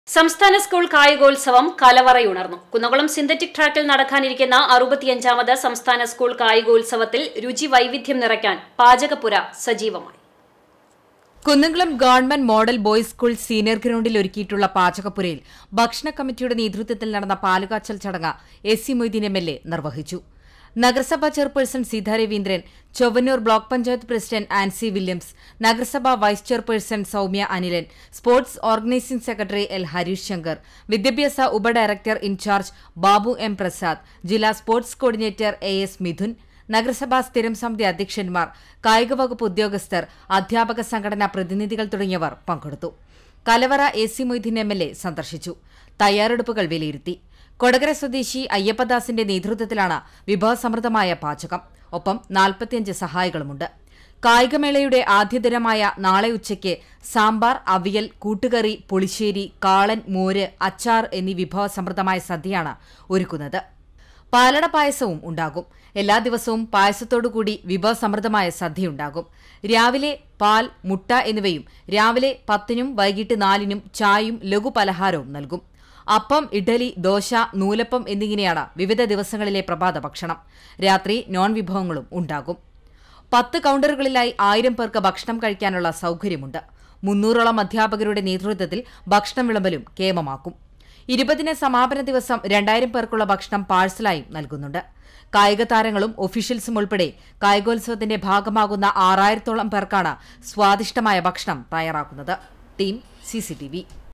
സംസ്ഥാന സ്കൂൾ കായികോത്സവം കലവറയുണർന്നു കുന്നകുളം സിന്തറ്റിക് ട്രാക്കിൽ നടക്കാനിരിക്കുന്ന അറുപത്തിയഞ്ചാമത് സംസ്ഥാന സ്കൂൾ കായികോത്സവത്തിൽ രുചി വൈവിധ്യം നിറയ്ക്കാൻ പാചകപ്പുര സജീവമായി Kunnamkulam government model boys school senior ഗ്രൌണ്ടിൽ ഒരുക്കിയിട്ടുള്ള പാചകപ്പുരയിൽ ഭക്ഷണ കമ്മിറ്റിയുടെ നേതൃത്വത്തിൽ നടന്ന പാലുകാച്ചൽ ചടങ്ങ് S C Moideen M L A നിർവഹിച്ചു നഗരസഭാ chairperson Seetha Raveendran Chowwannur block panchayat president Ancy Williams നഗരസഭാ vice chairperson Soumya Anilan sports organising secretary L Harish Shankar വിദ്യാഭ്യാസ ഉപഡയറക്ടർ ഇൻചാർജ് ബാബു എം പ്രസാദ് ജില്ലാ sports coordinator A S Mithun നഗരസഭാ സ്ഥിരം സമിതി അധ്യക്ഷന്മാർ കായിക വകുപ്പ് ഉദ്യോഗസ്ഥർ അധ്യാപക സംഘടനാ പ്രതിനിധികൾ തുടങ്ങിയവർ പങ്കെടുത്തു കലവറ A C Moideen M L A സന്ദർശിച്ചു തയ്യാറെടുപ്പുകൾ വിലയിരുത്തി കൊടകര സ്വദേശി അയ്യപ്പദാസിന്റെ നേതൃത്വത്തിലാണ് വിഭവസമൃദ്ധമായ പാചകം ഒപ്പം നാൽപ്പത്തിയഞ്ച് സഹായികളുമുണ്ട് കായികമേളയുടെ ആദ്യ ദിനമായ നാളെ ഉച്ചയ്ക്ക് സാമ്പാർ അവിയൽ കൂട്ടുകറി പുളിശ്ശേരി കാളൻ മോര് അച്ചാർ എന്നീ വിഭവസമൃദ്ധമായ സദ്യയാണ് ഒരുക്കുന്നത് പാലട പായസവും ഉണ്ടാകും എല്ലാ ദിവസവും പായസത്തോടുകൂടി വിഭവസമൃദ്ധമായ സദ്യയുണ്ടാകും രാവിലെ പാൽ മുട്ട എന്നിവയും രാവിലെ പത്തിനും വൈകിട്ട് നാലിനും ചായയും ലഘുപലഹാരവും നൽകും അപ്പം ഇഡലി ദോശ നൂലപ്പം എന്നിങ്ങനെയാണ് വിവിധ ദിവസങ്ങളിലെ പ്രഭാത ഭക്ഷണം രാത്രി നോൺ വിഭവങ്ങളും ഉണ്ടാകും പത്ത് കൌണ്ടറുകളിലായി ആയിരം പേർക്ക് ഭക്ഷണം കഴിക്കാനുള്ള സൌകര്യമുണ്ട് മുന്നൂറോളം അധ്യാപകരുടെ നേതൃത്വത്തിൽ ഭക്ഷണം വിളമ്പലും കേമമാക്കും ഇരുപതിന് സമാപന ദിവസം രണ്ടായിരം പേർക്കുള്ള ഭക്ഷണം പാഴ്സലായും നൽകുന്നുണ്ട് കായിക താരങ്ങളും ഒഫീഷ്യൽസും ഉൾപ്പെടെ കായികോത്സവത്തിന്റെ ഭാഗമാകുന്ന ആറായിരത്തോളം പേർക്കാണ് സ്വാദിഷ്ടമായ ഭക്ഷണം തയ്യാറാക്കുന്നത് ടീം സിസിടിവി